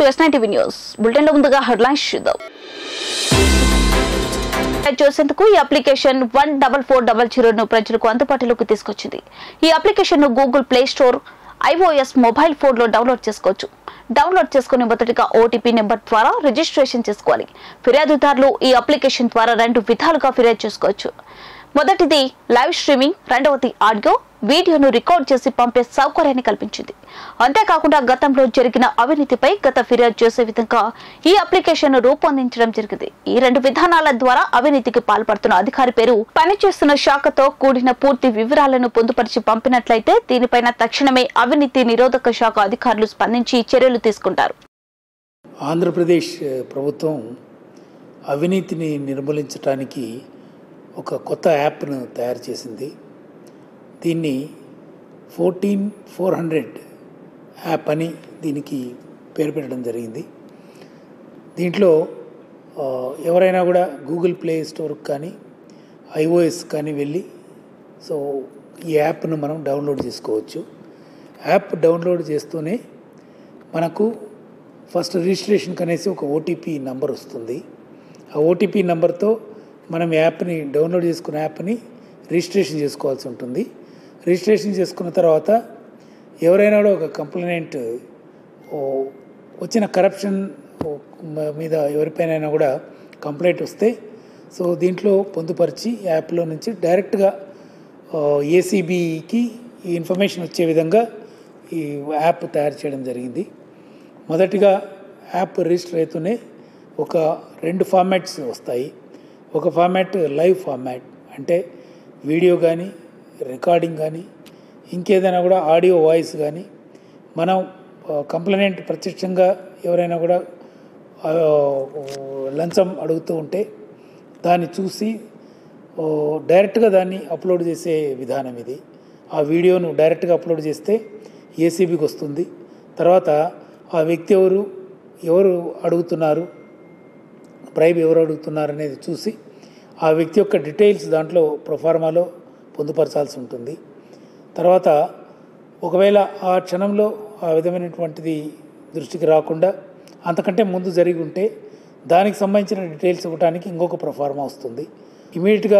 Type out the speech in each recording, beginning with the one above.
To S TV news bulletin లో ముందుగా headlines చూద్దాం చూసేందుకు ఈ application one double four double జీరోను ప్రజలకు అందుబాటులోకి తీసుకొచ్చింది ఈ అప్లికేషన్ ను Google Play Store iOS mobile phone లో డౌన్లోడ్ చేసుకోవచ్చు డౌన్లోడ్ చేసుకుని మొదటిగా ఓటీపీ నెంబర్ ద్వారా రిజిస్ట్రేషన్ చేసుకోవాలి ఫిర్యాదుదారులు ఈ అప్లికేషన్ ద్వారా రెండు విధాలుగా ఫిర్యాదు చేసుకోవచ్చు మొదటిది లైవ్ స్ట్రీమింగ్ రెండవది ఆడియో వీడియోను రికార్డ్ చేసి పంపే సౌకర్యాన్ని కల్పించింది అంతేకాకుండా గతంలో జరిగిన అవినీతిపై గత ఫిర్యాదు చేసే విధంగా ఈ అప్లికేషన్ రూపొందించడం జరిగింది ఈ రెండు విధానాల ద్వారా అవినీతికి పాల్పడుతున్న అధికారి పేరు పనిచేస్తున్న శాఖతో కూడిన పూర్తి వివరాలను పొందుపరిచి పంపినట్లయితే దీనిపైన తక్షణమే అవినీతి నిరోధక శాఖ అధికారులు స్పందించి చర్యలు తీసుకుంటారు ఆంధ్రప్రదేశ్ ప్రభుత్వం అవినీతిని నిర్మూలించడానికి ఒక కొత్త యాప్ను తయారు చేసింది దీన్ని ఫోర్టీన్ ఫోర్ హండ్రెడ్ యాప్ అని దీనికి పేరు పెట్టడం జరిగింది దీంట్లో ఆ, ఎవరైనా కూడా గూగుల్ ప్లే స్టోర్కి కానీ ఐఓఎస్ కానీ వెళ్ళి సో ఈ యాప్ను మనం డౌన్లోడ్ చేసుకోవచ్చు యాప్ డౌన్లోడ్ చేస్తూనే మనకు ఫస్ట్ రిజిస్ట్రేషన్కి అనేసి ఒక ఓటీపీ నంబర్ వస్తుంది ఆ ఓటీపీ నంబర్తో మనం యాప్ని డౌన్లోడ్ చేసుకున్న యాప్ని రిజిస్ట్రేషన్ చేసుకోవాల్సి ఉంటుంది రిజిస్ట్రేషన్ చేసుకున్న తర్వాత ఎవరైనా కూడా ఒక కంప్లైంట్ వచ్చిన కరప్షన్ మీద ఎవరిపైనైనా కూడా కంప్లైంట్ వస్తే సో దీంట్లో పొందుపరిచి యాప్లో నుంచి డైరెక్ట్గా ఏసీబీకి ఈ ఇన్ఫర్మేషన్ వచ్చే విధంగా ఈ యాప్ తయారు చేయడం జరిగింది మొదటిగా యాప్ రిజిస్టర్ అవుతూనే ఒక రెండు ఫార్మాట్స్ వస్తాయి ఒక ఫార్మాట్ లైవ్ ఫార్మాట్ అంటే వీడియో కానీ రికార్డింగ్ కానీ ఇంకేదైనా కూడా ఆడియో వాయిస్ కానీ మనం కంప్లైంట్ ప్రత్యక్షంగా ఎవరైనా కూడా ఆ, లంచం అడుగుతూ ఉంటే దాన్ని చూసి ఓ, డైరెక్ట్గా దాన్ని అప్లోడ్ చేసే విధానం ఇది ఆ వీడియోను డైరెక్ట్గా అప్లోడ్ చేస్తే ఏసీబీకి వస్తుంది తర్వాత ఆ వ్యక్తి ఎవరు ఎవరు అడుగుతున్నారు ప్రైబ్ ఎవరు అడుగుతున్నారు అనేది చూసి ఆ వ్యక్తి యొక్క డీటెయిల్స్ దాంట్లో ప్రొఫార్మాలో పొందుపరచాల్సి ఉంటుంది తర్వాత ఒకవేళ ఆ క్షణంలో ఆ విధమైనటువంటిది దృష్టికి రాకుండా అంతకంటే ముందు జరిగి ఉంటే దానికి సంబంధించిన డీటెయిల్స్ ఇవ్వడానికి ఇంకొక ప్రొఫార్మా వస్తుంది ఇమీడియట్గా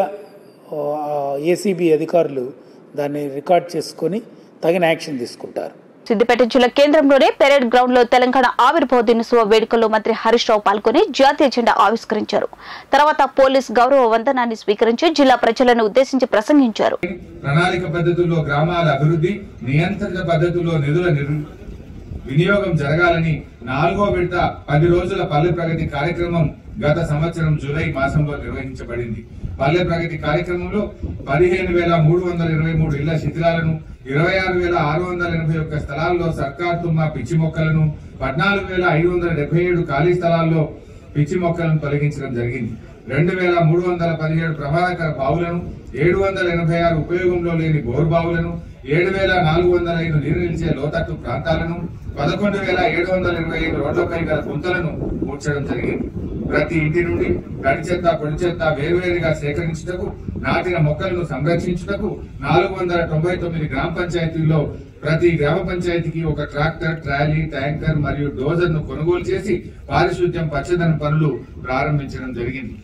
ఏసీబీ అధికారులు దాన్ని రికార్డ్ చేసుకొని తగిన యాక్షన్ తీసుకుంటారు సిద్దిపేట జిల్లా కేంద్రంలోనే పెరేడ్ గ్రౌండ్ లో తెలంగాణ ఆవిర్భావ దినోత్సవ వేడుకల్లో మంత్రి హరీష్ రావు పాల్గొని జాతీయ జెండా ఆవిష్కరించారు తర్వాత పోలీస్ గౌరవ వందనాన్ని స్వీకరించి జిల్లా ప్రజలను ఉద్దేశించి ప్రసంగించారు ప్రణాళిక పద్ధతుల్లో గ్రామాల అభివృద్ధి నియంత్రిత పద్ధతుల్లో నిధుల నిర్- వినియోగం జరగాలని నాలుగో విడత పది రోజుల పల్లె ప్రగతి కార్యక్రమం గత సంవత్సరం జూలై మాసంలో నిర్వహించబడింది పల్లె ప్రగతి కార్యక్రమంలో పదిహేను వేల మూడు వందల ఇరవై మూడు ఇళ్ల శిథిలాలను ఇరవై ఆరు వేల ఆరు వందల ఎనభై ఒక్క స్థలాల్లో సర్కార్ తుమ్మ పిచ్చి మొక్కలను పద్నాలుగు వేల ఐదు వందల డెబ్బై ఏడు ఖాళీ స్థలాల్లో పిచ్చి మొక్కలను తొలగించడం జరిగింది రెండు వేల మూడు వందల పదిహేడు ప్రమాదకర బావులను ఏడు వందల ఎనభై ఆరు ఉపయోగంలో లేని బోర్ బావులను ఏడు వేల నాలుగు వందల ఐదు నీరు నిలిచే లోతట్టు ప్రాంతాలను పదకొండు వేల ఏడు వందల ఇరవై ఐదు రోడ్లపై గల గుంతలను పూడ్చడం జరిగింది ప్రతి ఇంటి నుండి తడి చెత్త పొడి చెత్త వేరువేరుగా సేకరించుటకు నాటిన మొక్కలను సంరక్షించుటకు నాలుగు వందల తొంభై తొమ్మిది గ్రామ పంచాయతీల్లో ప్రతి గ్రామ పంచాయతీకి ఒక ట్రాక్టర్ ట్రాలీ ట్యాంకర్ మరియు డోజర్ ను కొనుగోలు చేసి పారిశుద్ధ్యం పచ్చదనం పనులు ప్రారంభించడం జరిగింది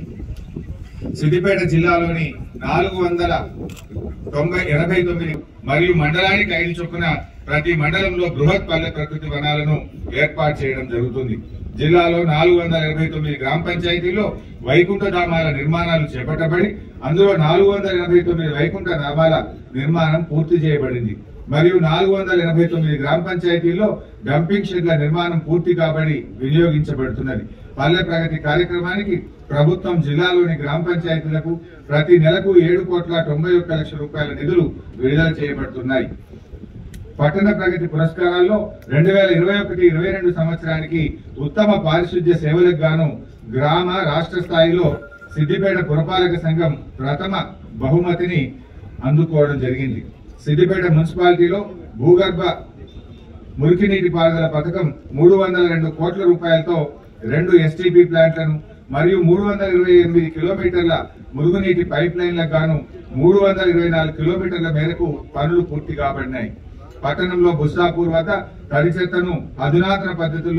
సిద్దిపేట జిల్లాలోని నాలుగు వందల తొంభై ఎనభై తొమ్మిది మరియు మండలానికి ఐదు చొప్పున ప్రతి మండలంలో బృహత్ పల్లె ప్రకృతి వనాలను ఏర్పాటు చేయడం జరుగుతుంది జిల్లాలో నాలుగు వందల ఎనభై తొమ్మిది గ్రామ పంచాయతీల్లో వైకుంఠ ధామాల నిర్మాణాలు చేపట్టబడి అందులో నాలుగు వందల ఎనభై తొమ్మిది వైకుంఠ ధామాల నిర్మాణం పూర్తి చేయబడింది మరియు నాలుగు వందల ఎనభై తొమ్మిది గ్రామ పంచాయతీల్లో డంపింగ్ షెడ్ల నిర్మాణం పూర్తి కాబడి వినియోగించబడుతున్నది పల్లె ప్రగతి కార్యక్రమానికి ప్రభుత్వం జిల్లాలోని గ్రామ పంచాయతీలకు ప్రతి నెలకు ఏడు కోట్ల తొంభై ఒక్క లక్షల రూపాయల నిధులు విడుదల చేయబడుతున్నాయి పట్టణ ప్రగతి పురస్కారాల్లో రెండు వేల ఇరవై ఒకటి ఇరవై రెండు సంవత్సరానికి ఉత్తమ పారిశుద్ధ్య సేవలకు గాను గ్రామ రాష్ట్ర స్థాయిలో సిద్దిపేట పురపాలక సంఘం ప్రథమ బహుమతిని అందుకోవడం జరిగింది సిద్దిపేట మున్సిపాలిటీలో భూగర్భ మురికి నీటి పారుదల పథకం మూడు వందల రెండు కోట్ల రూపాయలతో రెండు ఎస్టీపీ ప్లాంట్లను మరియు మూడు వందల ఇరవై ఎనిమిది కిలోమీటర్ల మురుగునీటి పైప్ లైన్లకు గాను మూడు వందల ఇరవై నాలుగు కిలోమీటర్ల మేరకు పనులు పూర్తి కాబడినాయి పట్టణంలో బుస్సాపూర్ వద్ద తడి చెత్తను అధునాతన పద్ధతుల్లో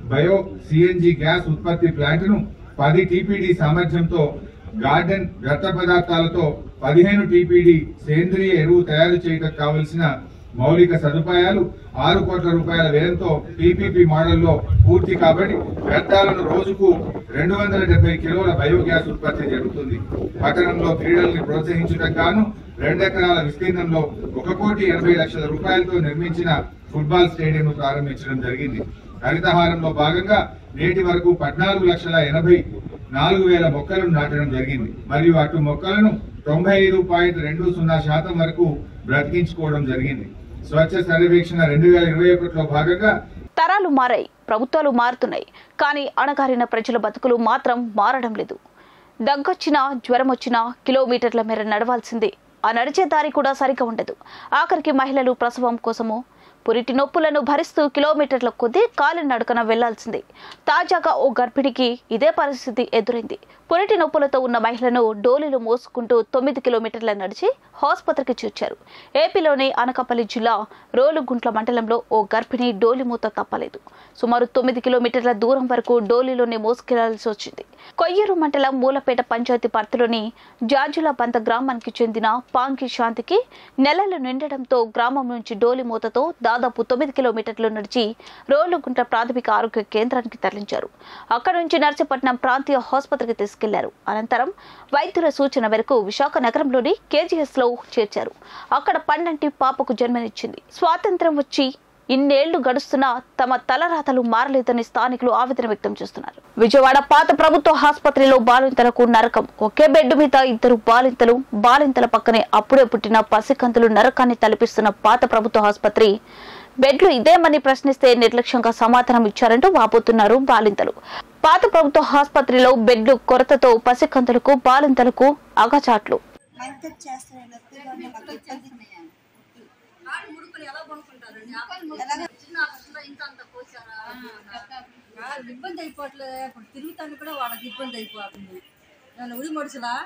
బయో సిఎన్జి గ్యాస్ ఉత్పత్తి ప్లాంట్ ను పది టీపీడీ సామర్థ్యంతో గార్డెన్ వ్యర్థ పదార్థాలతో పదిహేను టీపీడీ సేంద్రియ ఎరువు తయారు చేయడానికి కావలసిన మౌలిక సదుపాయాలు ఆరు కోట్ల రూపాయల వ్యయంతో పీపీపీ మోడల్లో పూర్తి కాబట్టి వ్యర్థాలను రోజుకు రెండు వందల డెబ్బై కిలోల బయోగ్యాస్ ఉత్పత్తి జరుగుతుంది పట్టణంలో క్రీడల్ని ప్రోత్సహించడానికి గాను రెండెకరాల విస్తీర్ణంలో ఒక కోటి ఎనభై లక్షల రూపాయలతో నిర్మించిన ఫుట్బాల్ స్టేడియం ప్రారంభించడం జరిగింది హరితహారంలో భాగంగా నేటి వరకు పద్నాలుగు లక్షల ఎనభై నాలుగు వేల మొక్కలను నాటడం జరిగింది మరియు అటు మొక్కలను తొంభై ఐదు పాయింట్ రెండు సున్నా శాతం వరకు బ్రతికించుకోవడం జరిగింది స్వచ్ఛ సర్వేక్షణ రెండు వేల ఇరవై ఒకటిలో భాగంగా తరాలు మారాయి ప్రభుత్వాలు మారుతున్నాయి కానీ అణగారిన ప్రజల బతుకులు మాత్రం మారడం లేదు దగ్గొచ్చినా జ్వరం వచ్చినా కిలోమీటర్ల మేర నడవాల్సిందే ఆ నడిచే దారి కూడా సరిగా ఉండదు ఆఖరికి మహిళలు ప్రసవం కోసము పురిటి నొప్పులను భరిస్తూ కిలోమీటర్ల కొద్దీ కాలినడకన వెళ్లాల్సిందే తాజాగా ఓ గర్భిణికి ఇదే పరిస్థితి ఎదురైంది పురిటి నొప్పులతో ఉన్న మహిళను డోలీలు మోసుకుంటూ తొమ్మిది కిలోమీటర్ల నడిచి ఆసుపత్రికి చేర్చారు ఏపీలోని అనకాపల్లి జిల్లా రోలుగుంట్ల మండలంలో ఓ గర్భిణి డోలి మూత తప్పలేదు సుమారు తొమ్మిది కిలోమీటర్ల దూరం వరకు డోలీలోనే మోసుకెళ్లాల్సి వచ్చింది కొయ్యూరు మండలం మూలపేట పంచాయతీ పరిధిలోని జాజుల బంద గ్రామానికి చెందిన పాంకి శాంతికి నెలలు నిండడంతో గ్రామం నుంచి డోలి మూతతో దాదాపు తొమ్మిది కిలోమీటర్లు నడిచి రోలుగుంట ప్రాథమిక ఆరోగ్య కేంద్రానికి తరలించారు అక్కడ నుంచి నర్సీపట్నం ప్రాంతీయ ఆసుపత్రికి తీసుకెళ్లారు అనంతరం వైద్యుల సూచన మేరకు విశాఖ నగరంలోని కేజీఎస్ లో చేర్చారు అక్కడ పన్నంటి పాపకు జన్మనిచ్చింది స్వాతంత్ర్యం వచ్చి ఇన్నేళ్లు గడుస్తున్నా తమ తలరాతలు మారలేదని స్థానికులు ఆవేదన వ్యక్తం చేస్తున్నారు విజయవాడ పాత ప్రభుత్వ ఆసుపత్రిలో బాలింతలకు నరకం ఒకే బెడ్ మీద ఇద్దరు బాలింతలు బాలింతల పక్కనే అప్పుడే పుట్టిన పసికంతులు నరకాన్ని తలపిస్తున్న పాత ప్రభుత్వ ఆసుపత్రి బెడ్లు ఇదేమని ప్రశ్నిస్తే నిర్లక్ష్యంగా సమాధానం ఇచ్చారంటూ వాపోతున్నారు బాలింతలు పాత ప్రభుత్వ ఆసుపత్రిలో బెడ్లు కొరతతో పసికంతులకు బాలింతలకు అగచాట్లు మంత్ చేస్తాను నొప్పిగా ఉంది, మాకు ఇబ్బంది. ఆడు ముడుకులు ఎలా కొనుక్కుంటారండి చిన్న ఆఫీసులో ఇంత అంత పోసారా కాదు, ఇబ్బంది అయిపోవట్లేదు ఇప్పుడు తిరుగుతాను కూడా వాళ్ళకి ఇబ్బంది అయిపోతుంది నన్ను ఉడి మడుసులా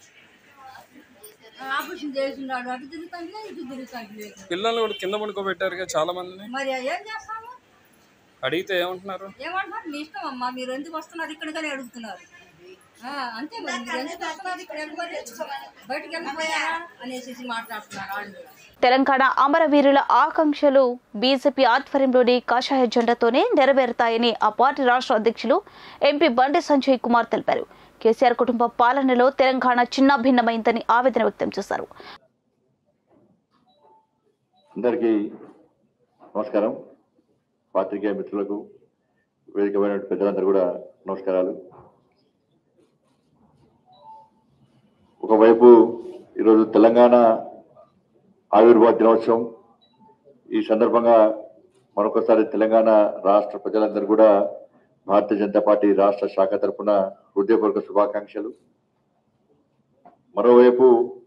ఆపరేషన్ చేస్తున్నాడు అటు తిరుగుతాను లేదు ఇటు తిరుగుతాను లేదు పిల్లల్ని కూడా కింద పడుకోబెట్టారుగా చాలా మందిని మరి ఏం చేస్తాము అడిగితే ఏమంటున్నారు ఏమంటున్నారు మీ ఇష్టం అమ్మా మీరు ఎందుకు వస్తున్నారు ఇక్కడికనే అడుగుతున్నారు ఆ, అంతే మరి మీరు ఎందుకు వస్తున్నారు ఇక్కడ వెళ్ళిపోయి బయటకు వెళ్ళిపోయారా అనేసి మాట్లాడుతున్నారు వాళ్ళు కూడా. తెలంగాణ అమరవీరుల ఆకాంక్షలు బీజేపీ ఆధ్వర్యంలోని కాషాయ జెండాతోనే నెరవేరుతాయని ఆ పార్టీ రాష్ట్ర అధ్యక్షులు ఎంపీ బండి సంజయ్ కుమార్ తెలిపారు కేసీఆర్ కుటుంబ పాలనలో తెలంగాణ చిన్న భిన్నమైందని ఆవేదన వ్యక్తం చేశారు అందరికీ నమస్కారం పాత్రికేయ మిత్రులకు వేదికమైన పెద్దలందరూ కూడా నమస్కారాలు ఒకవైపు ఈరోజు తెలంగాణ ఆవిర్భావ దినోత్సవం ఈ సందర్భంగా మరొకసారి తెలంగాణ రాష్ట్ర ప్రజలందరూ కూడా భారతీయ జనతా పార్టీ రాష్ట్ర శాఖ తరఫున హృదయపూర్వక శుభాకాంక్షలు మరోవైపు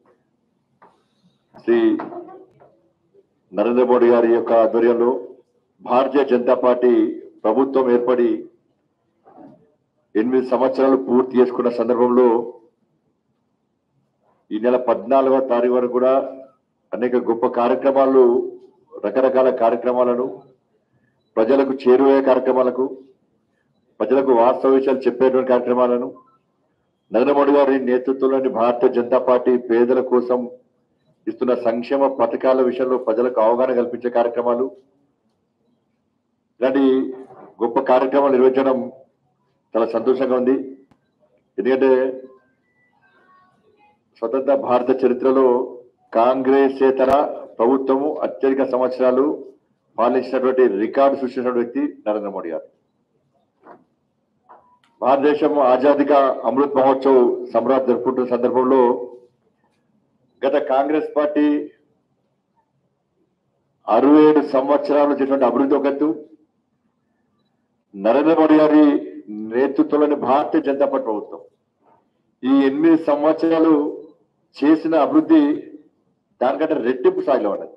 శ్రీ నరేంద్ర మోడీ గారి యొక్క ఆధ్వర్యంలో భారతీయ జనతా పార్టీ ప్రభుత్వం ఏర్పడి ఎనిమిది సంవత్సరాలు పూర్తి చేసుకున్న సందర్భంలో ఈ నెల పద్నాలుగవ తారీఖు వరకు కూడా అనేక గొప్ప కార్యక్రమాలు రకరకాల కార్యక్రమాలను ప్రజలకు చేరువయ్యే కార్యక్రమాలకు ప్రజలకు వాస్తవ విషయాలు చెప్పేటువంటి కార్యక్రమాలను నరేంద్ర మోడీ గారి నేతృత్వంలోని భారతీయ జనతా పార్టీ పేదల కోసం ఇస్తున్న సంక్షేమ పథకాల విషయంలో ప్రజలకు అవగాహన కల్పించే కార్యక్రమాలు ఇలాంటి గొప్ప కార్యక్రమాలు నిర్వహించడం చాలా సంతోషంగా ఉంది ఎందుకంటే స్వతంత్ర భారత చరిత్రలో కాంగ్రెసేతర ప్రభుత్వము అత్యధిక సంవత్సరాలు పాలించినటువంటి రికార్డు సృష్టించిన వ్యక్తి నరేంద్ర మోడీ గారు భారతదేశం ఆజాదిగా అమృత్ మహోత్సవ్ సంబరాలు జరుపుకుంటున్న సందర్భంలో గత కాంగ్రెస్ పార్టీ అరవై ఏడు సంవత్సరాలు చేసినటువంటి అభివృద్ధి ఒక ఎత్తు నరేంద్ర మోడీ గారి నేతృత్వంలోని భారతీయ జనతా పార్టీ ప్రభుత్వం ఈ ఎనిమిది సంవత్సరాలు చేసిన అభివృద్ధి దానికంటే రెట్టింపు స్థాయిలో ఉన్నది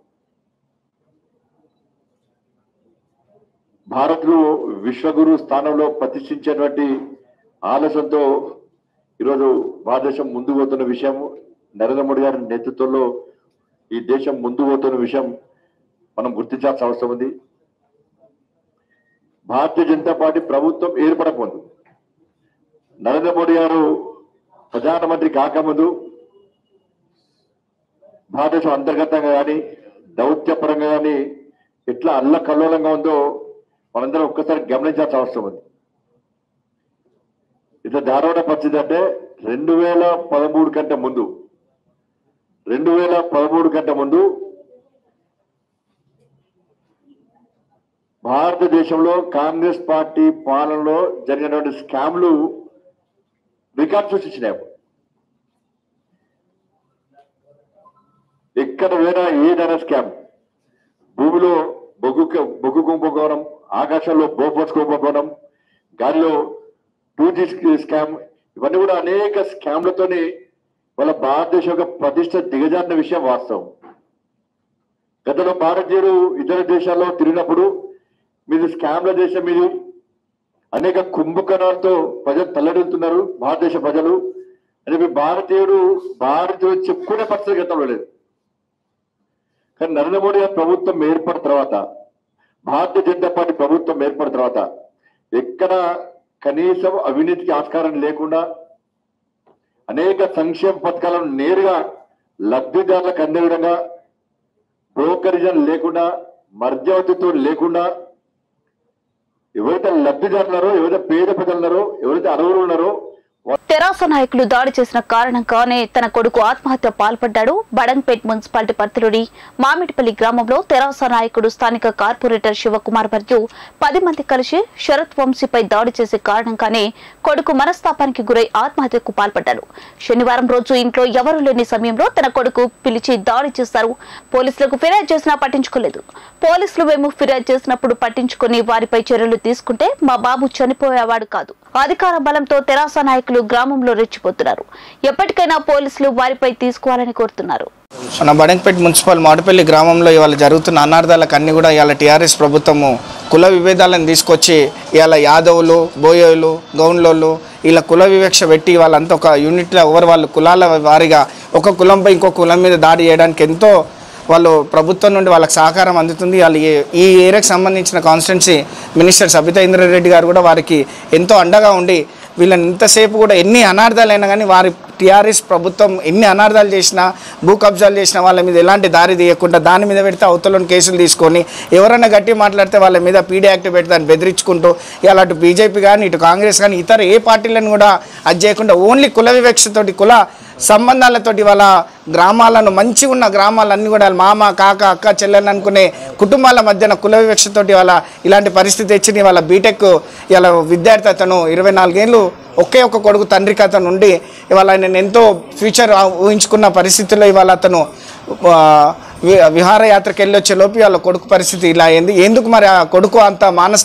భారత్లో విశ్వగురు స్థానంలో ప్రతిష్ఠించేటువంటి ఆలస్యంతో ఈరోజు భారతదేశం ముందు పోతున్న విషయం నరేంద్ర మోడీ గారి నేతృత్వంలో ఈ దేశం ముందు పోతున్న విషయం మనం గుర్తించాల్సిన అవసరం ఉంది భారతీయ జనతా పార్టీ ప్రభుత్వం ఏర్పడకముందు నరేంద్ర మోడీ గారు ప్రధానమంత్రి కాకముందు భారతదేశం అంతర్గతంగా కానీ దౌత్యపరంగా కానీ ఎట్లా అల్లకల్లోలంగా ఉందో మనందరం ఒక్కసారి గమనించాల్సిన అవసరం ఉంది ఇట్లా దారుణ పరిస్థితి అంటే రెండు వేల పదమూడు కంటే ముందు రెండు వేల పదమూడు కంటే ముందు భారతదేశంలో కాంగ్రెస్ పార్టీ పాలనలో జరిగినటువంటి స్కామ్లు రికార్డ్ సృష్టించినాయి ఎక్కడ వేరే ఏదైనా స్కామ్ భూమిలో బొగ్గు బొగ్గు కుంభకోణం ఆకాశంలో బోఫోర్స్ కుంభకోణం గాలిలో టూ జీ స్కామ్ ఇవన్నీ కూడా అనేక స్కామ్లతోని వాళ్ళ భారతదేశం యొక్క ప్రతిష్ట దిగజారిన విషయం వాస్తవం గతంలో భారతీయులు ఇతర దేశాల్లో తిరిగినప్పుడు మీది స్కామ్ల దేశం మీది అనేక కుంభకణాలతో ప్రజలు తల్లడిల్లుతున్నారు భారతదేశ ప్రజలు అని చెప్పి భారతీయుడు భారతీయుడు చెప్పుకునే పరిస్థితి గతంలో లేదు కానీ నరేంద్ర మోడీ గారి ప్రభుత్వం ఏర్పడిన తర్వాత భారతీయ జనతా పార్టీ ప్రభుత్వం ఏర్పడిన తర్వాత ఎక్కడ కనీసం అవినీతికి ఆస్కారం లేకుండా అనేక సంక్షేమ పథకాలను నేరుగా లబ్ధిదారులకు అందే విధంగా బ్రోకరిజం లేకుండా మధ్యవర్తితో లేకుండా ఎవరైతే లబ్ధిదారులారో ఎవరైతే పేద ప్రజలున్నారో ఎవరైతే అర్హులు ఉన్నారో తెరాస నాయకులు దాడి చేసిన కారణంగానే తన కొడుకు ఆత్మహత్య పాల్పడ్డాడు బడంగ్పేట్ మున్సిపాలిటీ పరిధిలోని మామిడిపల్లి గ్రామంలో తెరాస నాయకుడు స్థానిక కార్పొరేటర్ శివకుమార్ మరియు పది మంది కలిసి శరత్ వంశీపై దాడి చేసే కారణంగానే కొడుకు మనస్తాపానికి గురై ఆత్మహత్యకు పాల్పడ్డాడు శనివారం రోజు ఇంట్లో ఎవరూ లేని సమయంలో తన కొడుకు పిలిచి దాడి చేశారు పోలీసులకు ఫిర్యాదు చేసినా పట్టించుకోలేదు పోలీసులు మేము ఫిర్యాదు చేసినప్పుడు పట్టించుకుని వారిపై చర్యలు తీసుకుంటే మా బాబు చనిపోయేవాడు కాదు అధికార బలంతో తెరాస నాయకులు గ్రామంలో రెచ్చిపోతున్నారు ఎప్పటికైనా పోలీసులు వారిపై తీసుకోవాలని కోరుతున్నారు మన బడంగపేట మున్సిపల్ మాడపల్లి గ్రామంలో ఇవాళ జరుగుతున్న అనార్థాలకు అన్ని కూడా ఇవాళ టీఆర్ఎస్ ప్రభుత్వము కుల విభేదాలను తీసుకొచ్చి ఇవాళ యాదవులు బోయోలు గౌన్లోళ్ళు ఇలా కుల వివక్ష పెట్టి వాళ్ళంతా ఒక యూనిట్లో ఎవరు వాళ్ళు కులాల వారిగా ఒక కులంపై ఇంకో కులం మీద దాడి చేయడానికి ఎంతో వాళ్ళు ప్రభుత్వం నుండి వాళ్ళకి సహకారం అందుతుంది వాళ్ళు ఈ- ఈ ఏరియాకి సంబంధించిన కాన్స్టిట్యున్సీ మినిస్టర్ సబితా ఇంద్రారెడ్డి గారు కూడా వారికి ఎంతో అండగా ఉండి వీళ్ళని ఇంతసేపు కూడా ఎన్ని అనార్థాలైనా కానీ వారి టీఆర్ఎస్ ప్రభుత్వం ఎన్ని అనార్థాలు చేసినా భూ కబ్జాలు చేసినా వాళ్ళ మీద ఎలాంటి దారి తీయకుండా దాని మీద పెడితే అవతలని కేసులు తీసుకొని ఎవరైనా గట్టి మాట్లాడితే వాళ్ళ మీద పీడీ యాక్ట్ పెట్టి దాన్ని బెదిరించుకుంటూ ఇలా అటు బీజేపీ కానీ ఇటు కాంగ్రెస్ కానీ ఇతర ఏ పార్టీలను కూడా అది చేయకుండా ఓన్లీ కుల వివక్షతోటి కుల సంబంధాలతోటి వాళ్ళ గ్రామాలను మంచిగా ఉన్న గ్రామాలన్నీ కూడా వాళ్ళ మామ కాక అక్క చెల్లెని అనుకునే కుటుంబాల మధ్యన కుల వివక్షతోటి వాళ్ళ ఇలాంటి పరిస్థితి తెచ్చింది వాళ్ళ బీటెక్ ఇలా విద్యార్థి అతను ఇరవై నాలుగేళ్ళు ఒకే ఒక కొడుకు తండ్రికి అతను ఉండి ఇవాళ ఆయన ఎంతో ఫ్యూచర్ ఊహించుకున్న పరిస్థితుల్లో ఇవాళ అతను ఆ, వి- విహారయాత్రకు వెళ్ళి వచ్చే లోపు వాళ్ళ కొడుకు పరిస్థితి ఇలా అయింది ఎందుకు మరి ఆ కొడుకు అంత మానస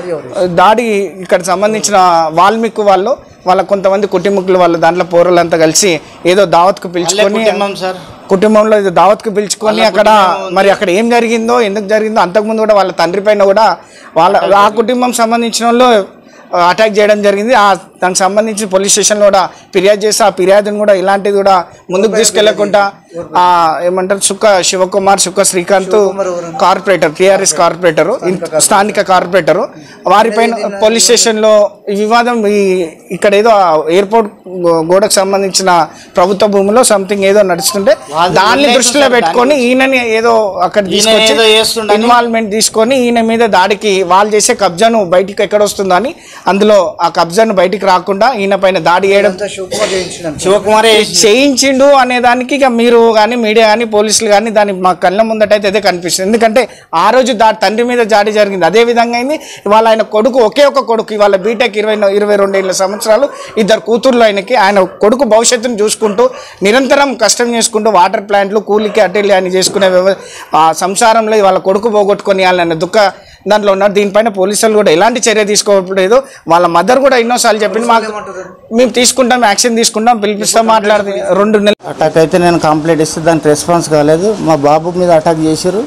దాడి ఇక్కడ సంబంధించిన వాల్మీకి వాళ్ళు వాళ్ళ కొంతమంది కుటుంబకులు వాళ్ళ దాంట్లో పౌరులంతా కలిసి ఏదో దావత్కు పిలుచుకొని కుటుంబంలో ఏదో దావత్కు పిలుచుకొని అక్కడ మరి అక్కడ ఏం జరిగిందో ఎందుకు జరిగిందో అంతకుముందు కూడా వాళ్ళ తండ్రి పైన కూడా వాళ్ళ ఆ కుటుంబం సంబంధించిన వాళ్ళు అటాక్ చేయడం జరిగింది ఆ దానికి సంబంధించి పోలీస్ స్టేషన్లో కూడా ఫిర్యాదు చేసి ఆ ఫిర్యాదును కూడా ఇలాంటిది కూడా ముందుకు తీసుకెళ్లకుండా ఆ ఏమంటారు Sukka Shivakumar Sukka Srikanth corporator TRS corporator స్థానిక కార్పొరేటర్ వారిపైన పోలీస్ స్టేషన్లో ఈ వివాదం ఈ ఇక్కడ ఏదో ఆ ఎయిర్పోర్ట్ గో- గోడకు సంబంధించిన ప్రభుత్వ భూమిలో సంథింగ్ ఏదో నడుస్తుంటే దాన్ని దృష్టిలో పెట్టుకొని ఈయనని ఏదో అక్కడ తీసుకొచ్చి ఇన్వాల్వ్మెంట్ తీసుకొని ఈయన మీద దాడికి వాళ్ళు చేసే కబ్జాను బయటికి ఎక్కడ వస్తుందో అని అందులో ఆ కబ్జాను బయటికి రాకుండా ఈయన పైన దాడి చేయడం శివకుమార్ చేయించిండు అనే దానికి ఇక మీరు కానీ మీడియా కానీ పోలీసులు కానీ దాని మా కళ్ళ ముందటైతే అదే కనిపిస్తుంది ఎందుకంటే ఆ రోజు దా తండ్రి మీద దాడి జరిగింది అదే విధంగా అయింది ఇవాళ ఆయన కొడుకు ఒకే ఒక కొడుకు ఇవాళ బీటెక్ ఇరవై ఇరవై రెండేళ్ల సంవత్సరాలు ఇద్దరు కూతుర్లు ఆయనకి ఆయన కొడుకు భవిష్యత్తును చూసుకుంటూ నిరంతరం కష్టం చేసుకుంటూ వాటర్ ప్లాంట్లు కూలికి అటెల్లి అని చేసుకునే వ్యవ ఆ సంసారంలో ఇవాళ కొడుకు పోగొట్టుకొని వాళ్ళని దుఃఖ దాంట్లో ఉన్నారు దీనిపైన పోలీసులు కూడా ఎలాంటి చర్య తీసుకోవట్లేదు వాళ్ళ మదర్ కూడా ఎన్నోసార్లు చెప్పింది మాకు మేము తీసుకుంటాం యాక్షన్ తీసుకుంటాం పిలిపిస్తాం మాట్లాడితే రెండు నెలలు అటాక్ అయితే నేను కంప్లైంట్ ఇస్తే దానికి రెస్పాన్స్ కాలేదు మా బాబు మీద అటాక్ చేశారు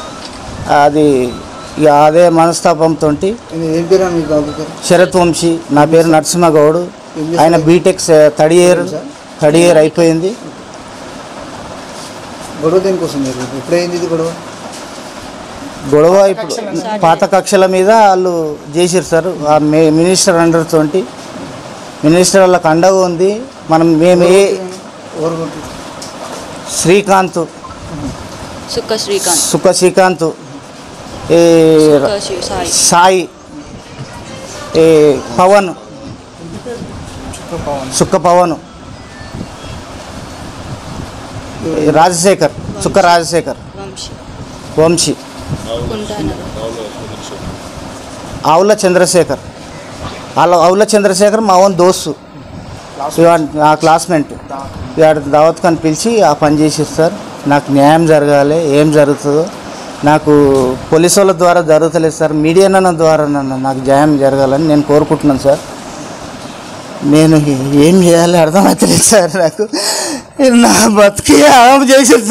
అది ఇక అదే మనస్తాపంతో ఏం పేరు మీ బాబు పేరు శరత్ వంశీ నా పేరు నరసింహగౌడ్ ఆయన BTech third year third year అయిపోయింది గొడవ దేనికోసం జరిగింది ఎప్పుడైంది ఇది గొడవ గొడవ ఇప్పుడు పాత కక్షల మీద వాళ్ళు చేసారు సార్ ఆ మి- మినిస్టర్ అండర్ తోటి మినిస్టర్ వాళ్ళకి అండగా ఉంది మనం మేము ఏ శ్రీకాంత్ సుక్క శ్రీకాంత్ సుఖ శ్రీకాంత్ ఈ సుక్క శ్రీ- సాయి సాయి ఈ పవన్ సుక్క పవన్ ఈ రాజశేఖర్ సుక్క రాజశేఖర్ వంశీ వంశీ కుంటానగర్ ఆవుల చంద్రశేఖర్ వాళ్ళ ఆవుల చంద్రశేఖర్ మా ఓన్ దోస్తు ఇవాళ నా క్లాస్మేట్ ఇవాడు దావత్ అని పిలిచి ఆ పని చేసేది సార్ నాకు న్యాయం జరగాలి ఏం జరుగుతుందో నాకు పోలీసు వాళ్ళ ద్వారా జరుగుతలేదు సార్ మీడియా నన్న ద్వారా నన్ను నాకు న్యాయం జరగాలని నేను కోరుకుంటున్నాను సార్ నేను ఏం చేయాలి అర్థమవుతలేదు సార్ నాకు నా బతికి ఆమె చేసేది